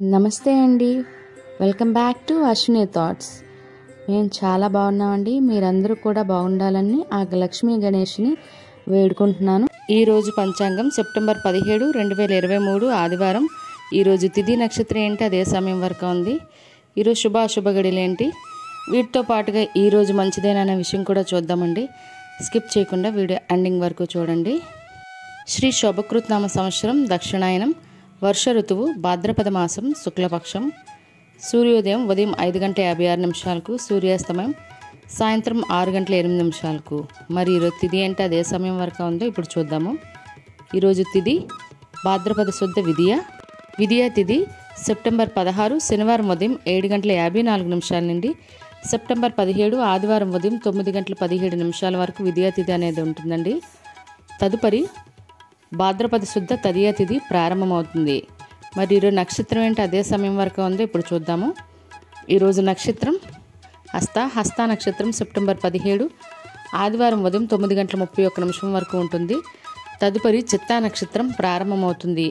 నమస్తే అండి welcome back to Ashwini thoughts మేము చాలా బాగున్నామండి మీరందరూ కూడా బాగుండాలని ఆ లక్ష్మీ గణేష్ని వేడుకుంటున్నాను ఈరోజు పంచాంగం సెప్టెంబర్ పదిహేడు రెండు వేల ఇరవై మూడు ఆదివారం ఈరోజు తిథి నక్షత్రం ఏంటి అదే సమయం వరకు ఉంది ఈరోజు శుభ అశుభ గడియలు ఏంటి వీటితో పాటుగా ఈరోజు మంచిదేననే విషయం కూడా చూద్దామండి స్కిప్ చేయకుండా వీడియో ఎండింగ్ వరకు చూడండి శ్రీ శోభకృత్ నామ సంవత్సరం దక్షిణాయనం వర్ష ఋతువు భాద్రపద మాసం శుక్లపక్షం సూర్యోదయం ఉదయం ఐదు గంటల యాభై ఆరు నిమిషాలకు సూర్యాస్తమయం సాయంత్రం ఆరు గంటల ఎనిమిది నిమిషాలకు మరి ఈరోజు తిథి అంటే అదే సమయం వరకు ఉందో ఇప్పుడు చూద్దాము ఈరోజు తిథి భాద్రపద శుద్ధ విధియ విధియ తిథి సెప్టెంబర్ పదహారు శనివారం ఉదయం ఏడు గంటల యాభై నాలుగు నిమిషాల నుండి సెప్టెంబర్ పదిహేడు ఆదివారం ఉదయం తొమ్మిది గంటల పదిహేడు నిమిషాల వరకు విధియా తిథి అనేది ఉంటుందండి తదుపరి భాద్రపద శుద్ధ తదియా తిథి ప్రారంభమవుతుంది మరి ఈరోజు నక్షత్రం ఏంటి అదే సమయం వరకు ఉందో ఇప్పుడు చూద్దాము ఈరోజు నక్షత్రం హస్త హస్త నక్షత్రం సెప్టెంబర్ పదిహేడు ఆదివారం ఉదయం తొమ్మిది గంటల ముప్పై ఒక్క నిమిషం వరకు ఉంటుంది తదుపరి చిత్తా నక్షత్రం ప్రారంభమవుతుంది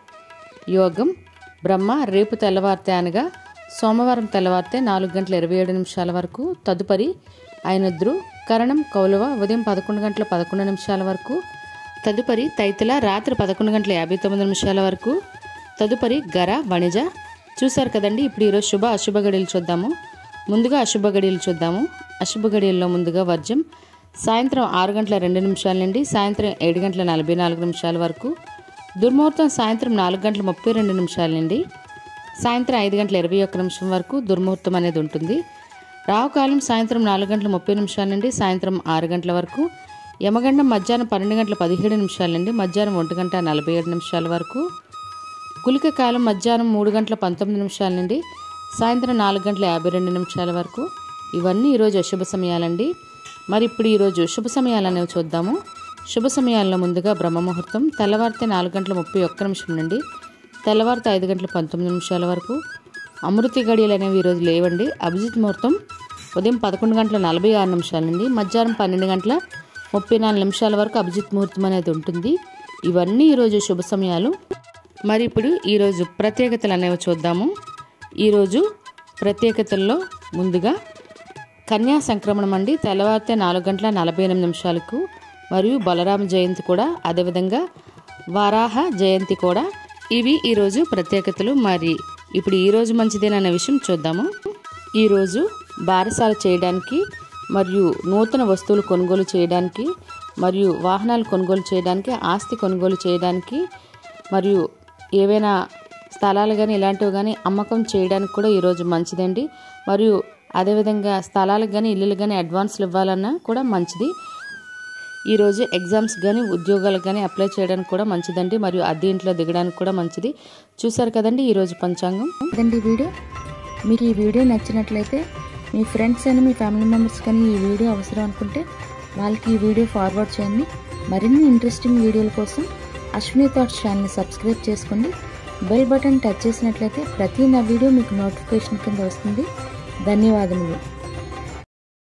యోగం బ్రహ్మ రేపు తెల్లవారితే అనగా సోమవారం తెల్లవారితే నాలుగు గంటల ఇరవై ఏడు నిమిషాల వరకు తదుపరి ఆయనద్రు కరణం కౌలవ ఉదయం పదకొండు గంటల పదకొండు నిమిషాల వరకు తదుపరి తైతల రాత్రి పదకొండు గంటల యాభై తొమ్మిది నిమిషాల వరకు తదుపరి గర వణిజ చూశారు కదండి ఇప్పుడు ఈరోజు శుభ అశుభ గడియలు చూద్దాము ముందుగా అశుభ గడియలు చూద్దాము అశుభ గడియల్లో ముందుగా వర్జం సాయంత్రం ఆరు గంటల రెండు నిమిషాల నుండి సాయంత్రం ఏడు గంటల నలభై నాలుగు నిమిషాల వరకు దుర్ముహూర్తం సాయంత్రం నాలుగు గంటల ముప్పై రెండు నిమిషాల నుండి సాయంత్రం ఐదు గంటల ఇరవై ఒక్క నిమిషం వరకు దుర్ముహూర్తం అనేది ఉంటుంది రావుకాలం సాయంత్రం నాలుగు గంటల ముప్పై నిమిషాల నుండి సాయంత్రం ఆరు గంటల వరకు యమగండం మధ్యాహ్నం పన్నెండు గంటల పదిహేడు నిమిషాల నుండి మధ్యాహ్నం ఒంటి గంట నలభై ఏడు నిమిషాల వరకు కులిక కాలం మధ్యాహ్నం మూడు గంటల పంతొమ్మిది నిమిషాల నుండి సాయంత్రం నాలుగు గంటల యాభై రెండు నిమిషాల వరకు ఇవన్నీ ఈరోజు అశుభ సమయాలండి మరి ఇప్పుడు ఈరోజు శుభ సమయాలు అనేవి చూద్దాము శుభ సమయాల్లో ముందుగా బ్రహ్మముహూర్తం తెల్లవారితే నాలుగు గంటల ముప్పై ఒక్క నిమిషం నుండి తెల్లవారితే ఐదు గంటల పంతొమ్మిది నిమిషాల వరకు అమృతి గడియలు అనేవి ఈరోజు లేవండి అభిజిత్ ముహూర్తం ఉదయం పదకొండు గంటల నలభై ఆరు నిమిషాల నుండి మధ్యాహ్నం పన్నెండు గంటల ముప్పై నాలుగు నిమిషాల వరకు అభిజిత్ ముహూర్తం అనేది ఉంటుంది ఇవన్నీ ఈరోజు శుభ సమయాలు మరి ఇప్పుడు ఈరోజు ప్రత్యేకతలు అనేవి చూద్దాము ఈరోజు ప్రత్యేకతల్లో ముందుగా కన్యా సంక్రమణం అండి తెల్లవారితే నాలుగు గంటల నలభై ఎనిమిది నిమిషాలకు మరియు బలరామ జయంతి కూడా అదేవిధంగా వారాహ జయంతి కూడా ఇవి ఈరోజు ప్రత్యేకతలు మరి ఇప్పుడు ఈరోజు మంచిదేనన్న విషయం చూద్దాము ఈరోజు బారసాల చేయడానికి మరియు నూతన వస్తువులు కొనుగోలు చేయడానికి మరియు వాహనాలు కొనుగోలు చేయడానికి ఆస్తి కొనుగోలు చేయడానికి మరియు ఏవైనా స్థలాలు కానీ ఇలాంటివి కానీ అమ్మకం చేయడానికి కూడా ఈరోజు మంచిదండి మరియు అదేవిధంగా స్థలాలకు కానీ ఇల్లులు కానీ అడ్వాన్స్లు ఇవ్వాలన్నా కూడా మంచిది ఈరోజు ఎగ్జామ్స్ కానీ ఉద్యోగాలకు కానీ అప్లై చేయడానికి కూడా మంచిదండి మరియు అద్దె ఇంట్లో దిగడానికి కూడా మంచిది చూసారు కదండి ఈరోజు పంచాంగం అదండి వీడియో మీకు ఈ వీడియో నచ్చినట్లయితే మీ ఫ్రెండ్స్ అని మీ ఫ్యామిలీ మెంబర్స్ కానీ ఈ వీడియో అవసరం అనుకుంటే వాళ్ళకి ఈ వీడియో ఫార్వర్డ్ చేయండి మరిన్ని ఇంట్రెస్టింగ్ వీడియోల కోసం అశ్విని థాట్స్ ఛానల్ని సబ్స్క్రైబ్ చేసుకోండి బెల్ బటన్ టచ్ చేసినట్లయితే ప్రతి నా వీడియో మీకు నోటిఫికేషన్ కింద వస్తుంది ధన్యవాదములు